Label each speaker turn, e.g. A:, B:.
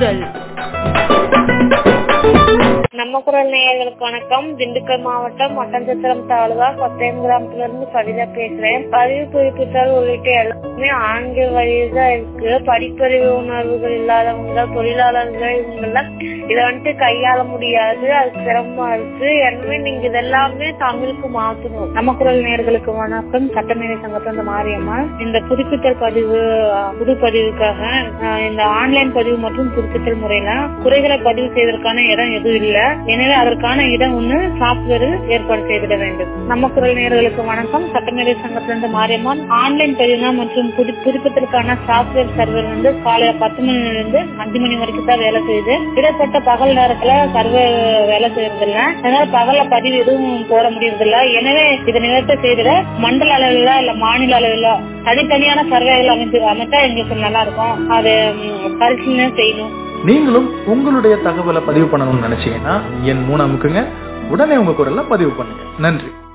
A: குரல்
B: நம்ம குரல் நேயர்களுக்கு வணக்கம் திண்டுக்கல் மாவட்டம் மட்டஞ்சத்திரம் தாலுகா கொத்தையம் கிராமத்துல இருந்து கவிதா பேசுறேன் பதிவு குறிப்பிட்டல் உள்ளிட்ட எல்லாமே ஆங்கில வழியில் தான் இருக்கு படிப்பறிவு உணர்வுகள் இல்லாதவங்க தொழிலாளர்கள் இவங்கெல்லாம் இதை வந்துட்டு கையாள முடியாது அது சிரமமா இருக்கு எனவே நீங்க இதெல்லாமே தமிழுக்கு மாத்தணும் நம்ம குரல் நேயர்களுக்கு வணக்கம் சட்டமேதை சங்கத்திலிருந்து மாரியம்மா இந்த புதுப்பித்தல் பதிவு அஹ், புது பதிவுக்காக அஹ், இந்த ஆன்லைன் பதிவு மற்றும் புதுப்பித்தல் முறையில குறைகளை பதிவு செய்வதற்கான இடம் எதுவும் இல்ல எனவே அதற்கான இடம் ஒண்ணு சாப்ட்வேர் ஏற்பாடு செய்திட வேண்டும் நம்ம குரல் நேயர்களுக்கு வணக்கம் சட்டமேதை சங்கத்திலிருந்து மாரியம்மன் ஆன்லைன் பதிவு மற்றும் புது புதுப்பித்தலுக்கான சாப்ட்வேர் சர்வர் வந்து காலையில பத்து மணில இருந்து அஞ்சு மணி வரைக்கும் தான் வேலை செய்யுது இடைப்பட்ட பகல் நேரத்துல சர்வர் வேலை செய்யறது இல்ல அதனால பகல்ல பதிவு எதுவும் போட முடியறது இல்ல எனவே இதை நிவர்த்தி செய்திட மண்டல அளவில் இல்ல மாநில அளவில் தனித்தனியான சர்வேகள் அமைச்சு அமைச்சா எங்களுக்கு நல்லா இருக்கும் அது ம், பரிசீலனை செய்யணும்
C: நீங்களும் உங்களுடைய தகவலை பதிவு பண்ணணும்னு நினைச்சீங்கன்னா என் மூணு அமுக்குங்க உடனே உங்க குரல்ல பதிவு பண்ணுங்க நன்றி